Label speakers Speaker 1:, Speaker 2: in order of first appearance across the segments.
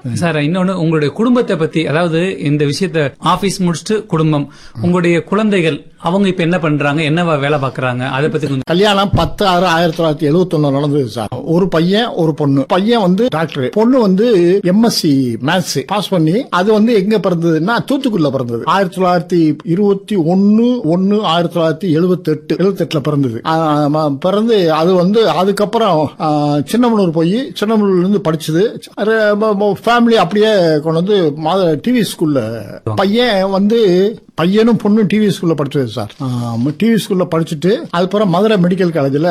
Speaker 1: Sir இன்னொன்னு உங்களுடைய குடும்பத்தை பத்தி அதாவது இந்த விஷயத்த ஆபீஸ் முடிச்சுட்டு குடும்பம் உங்களுடைய குழந்தைகள் அவங்க இப்ப என்ன பண்றாங்க என்ன வேலை பாக்குறாங்க அதை பத்தி கொஞ்சம்
Speaker 2: கல்யாணம் பத்து ஆறு ஆயிரத்தி தொள்ளாயிரத்தி எழுபத்தி ஒண்ணு நடந்தது சார் ஒரு பையன் ஒரு பொண்ணு பையன் வந்து டாக்டர் பொண்ணு வந்து எம்எஸ்சி மேத்ஸ் பாஸ் பண்ணி அது வந்து எங்க பிறந்ததுன்னா தூத்துக்குடியில பிறந்தது ஆயிரத்தி தொள்ளாயிரத்தி இருபத்தி ஒன்னு ஒன்னு ஆயிரத்தி தொள்ளாயிரத்தி எழுபத்தி எட்டு எழுபத்தி எட்டுல பிறந்தது ஆ, ம- பிறந்து அது வந்து அதுக்கப்புறம் ஆ, சின்னமனூர் போய் சின்னமனூர்ல இருந்து படிச்சது ஃபேமிலி அப்படியே கொண்டு வந்து டிவி ஸ்கூல்ல பையன் வந்து பையனும் பொண்ணும் டிவி ஸ்கூல்ல படிச்சது சார் டிவி ஸ்கூல்ல படிச்சுட்டு அதுக்கப்புறம் மதுரை மெடிக்கல் காலேஜ்ல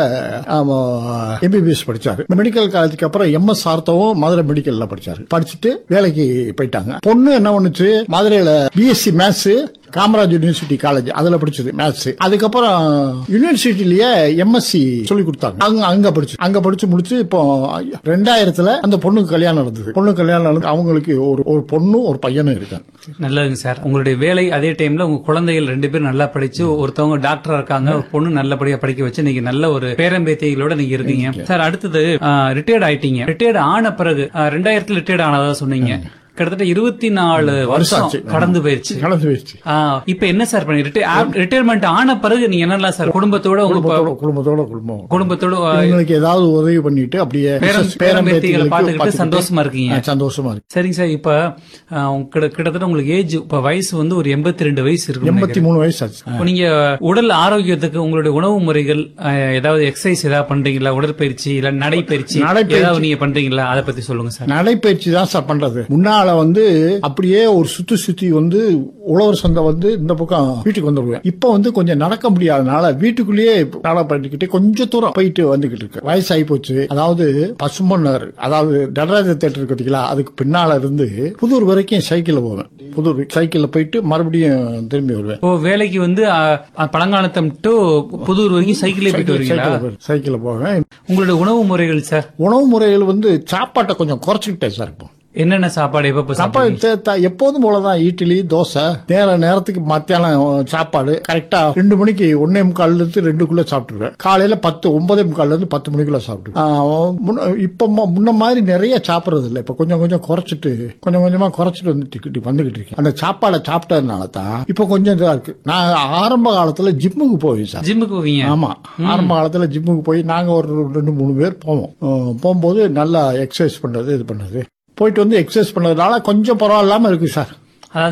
Speaker 2: எம்பிபிஎஸ் படிச்சாரு மெடிக்கல் காலேஜுக்கு அப்புறம் எம்எஸ் ஆர்த்தவும் மதுரை மெடிக்கல்ல படிச்சாரு படிச்சுட்டு வேலைக்கு போயிட்டாங்க பொண்ணு என்ன பண்ணுச்சு மதுரையில BSc maths Kamaraj university college அதுல படிச்சது மேத்ஸ் அதுக்கப்புறம் யூனிவர்சிட்டிலேயே எம்எஸ்சி சொல்லி கொடுத்தாங்க அங்க அங்க படிச்சு அங்க படிச்சு முடிச்சு இப்போ ரெண்டாயிரத்துல அந்த பொண்ணுக்கு கல்யாணம் நடந்தது பொண்ணு கல்யாணம் நடந்து அவங்களுக்கு ஒரு ஒரு பொண்ணும் ஒரு பையனும் இருக்காங்க
Speaker 1: நல்லதுங்க சார் உங்களுடைய வேலை அதே டைம்ல உங்க குழந்தைகள் ரெண்டு பேரும் நல்லா படிச்சு ஒருத்தவங்க டாக்டரா இருக்காங்க ஒரு பொண்ணு நல்லபடியா படிக்க வச்சு நீங்க நல்ல ஒரு பேரம்பேத்திகளோட நீங்க இருக்கீங்க சார் அடுத்தது ரிட்டையர்ட் ஆயிட்டீங்க ரிட்டையர்ட் ஆன பிறகு ஆஹ், ரெண்டாயிரத்துல ரிட்டையர்ட் ஆனதா சொன்னீங்க கிட்டத்தட்ட இருபத்தி நாலு வருஷம்
Speaker 2: ஆச்சு.
Speaker 1: கடந்து போயிருச்சு
Speaker 2: கலந்து போயிடுச்சு
Speaker 1: ஆஹ், இப்ப என்ன சார் பண்ணி ரிட்டையர்மெண்ட் ஆன பிறகு நீங்க என்னலாம் சார் குடும்பத்தோட உங்க ப-
Speaker 2: குடும்பத்தோட குடும்பத்தோட குடும்பம்
Speaker 1: குடும்பத்தோட ஆஹ்,
Speaker 2: இவங்களுக்கு ஏதாவது உதவி பண்ணிட்டு அப்படியே
Speaker 1: பேரம்-
Speaker 2: பேரன்
Speaker 1: பேரம்பேத்திகளை
Speaker 2: பேத்திகளுக்கு
Speaker 1: பார்த்துக்கிட்டு
Speaker 2: பார்த்துக்கிட்டு
Speaker 1: சந்தோஷமா இருக்கீங்க.
Speaker 2: ஆ, சந்தோஷமா இருக்கு
Speaker 1: சரிங்க சார் இப்ப ஆஹ், உங்க கிட்ட- கிட்டத்தட்ட உங்களுக்கு ஏஜ் இப்ப வயசு வந்து ஒரு எண்பத்தி ரெண்டு வயசு இருக்கு
Speaker 2: எண்பத்தி மூணு வயசு ஆச்சு
Speaker 1: இப்போ நீங்க உடல் ஆரோக்கியத்துக்கு உங்களுடைய உணவு முறைகள் அஹ், ஏதாவது எக்ஸசைஸ் ஏதாவது பண்றீங்களா உடற்பயிற்சி இல்ல நடைப்பயிற்சி
Speaker 2: நடைப்பயிற்சி.
Speaker 1: ஏதாவது நீங்க பண்றீங்களா அதை பத்தி சொல்லுங்க சார்
Speaker 2: நடைப்பயிற்சி தான் சார் பண்றது முன்னால வந்து அப்படியே ஒரு சுத்தி சுத்தி வந்து உழவர் சந்தை வந்து இந்த பக்கம் வீட்டுக்கு வந்துருவேன் இப்ப வந்து கொஞ்சம் நடக்க முடியாதனால வீட்டுக்குள்ளேயே நடை பண்ணிக்கிட்டு கொஞ்சம் தூரம் போயிட்டு வந்துகிட்டு இருக்கு வயசாகி போச்சு அதாவது பசும்பொன் நகர் அதாவது நடராஜ தேட்டர் இருக்கு பாத்தீங்களா அதுக்கு பின்னால இருந்து புதூர் வரைக்கும் சைக்கிள்ல போவேன் புதூர் சைக்கிள்ல போயிட்டு மறுபடியும் திரும்பி வருவேன்
Speaker 1: இப்போ வேலைக்கு வந்து அஹ், பழங்காலத்தம் டு புதூர் வரைக்கும் சைக்கிளே போயிட்டு வரீங்களா
Speaker 2: சைக்கிள் சைக்கிள்ல போவேன்
Speaker 1: உங்களுடைய உணவு முறைகள் சார்
Speaker 2: உணவு முறைகள் வந்து சாப்பாட்டை கொஞ்சம் குறைச்சிக்கிட்டேன் சார் இப்போ
Speaker 1: என்னென்ன சாப்பாடு எப்ப
Speaker 2: சாப்பாடு தே- த- எப்போதும் போலதான் இட்லி தோசை நேர நேரத்துக்கு மத்தியானம் சாப்பாடு கரெக்டா ரெண்டு மணிக்கு ஒன்னே முக்கால்ல இருந்து ரெண்டுக்குள்ள சாப்பிட்டுருவேன் காலையில பத்து ஒன்பதே முக்கால்ல இருந்து பத்து மணிக்குள்ள சாப்பிட்டுருவேன் இப்ப மு- முன்ன மாதிரி நிறைய சாப்பிடுறது இல்ல இப்ப கொஞ்சம் கொஞ்சம் குறைச்சிட்டு கொஞ்சம் கொஞ்சமா குறைச்சிட்டு வந்துட்டு வந்துகிட்டு இருக்கேன் அந்த சாப்பாடை சாப்பிட்டதுனால தான் இப்ப கொஞ்சம் இதா இருக்கு நான் ஆரம்ப காலத்துல ஜிம்முக்கு போவேன் சார்
Speaker 1: ஜிம்முக்கு போவீங்க
Speaker 2: ஆமா ஆரம்ப காலத்துல ஜிம்முக்கு போய் நாங்க ஒரு ரெண்டு மூணு பேர் போவோம் அஹ் போகும்போது நல்லா எக்ஸசைஸ் பண்றது இது பண்றது போயிட்டு வந்து எக்ஸசைஸ் பண்ணதுனால கொஞ்சம் பரவாயில்லாம இருக்கு சார்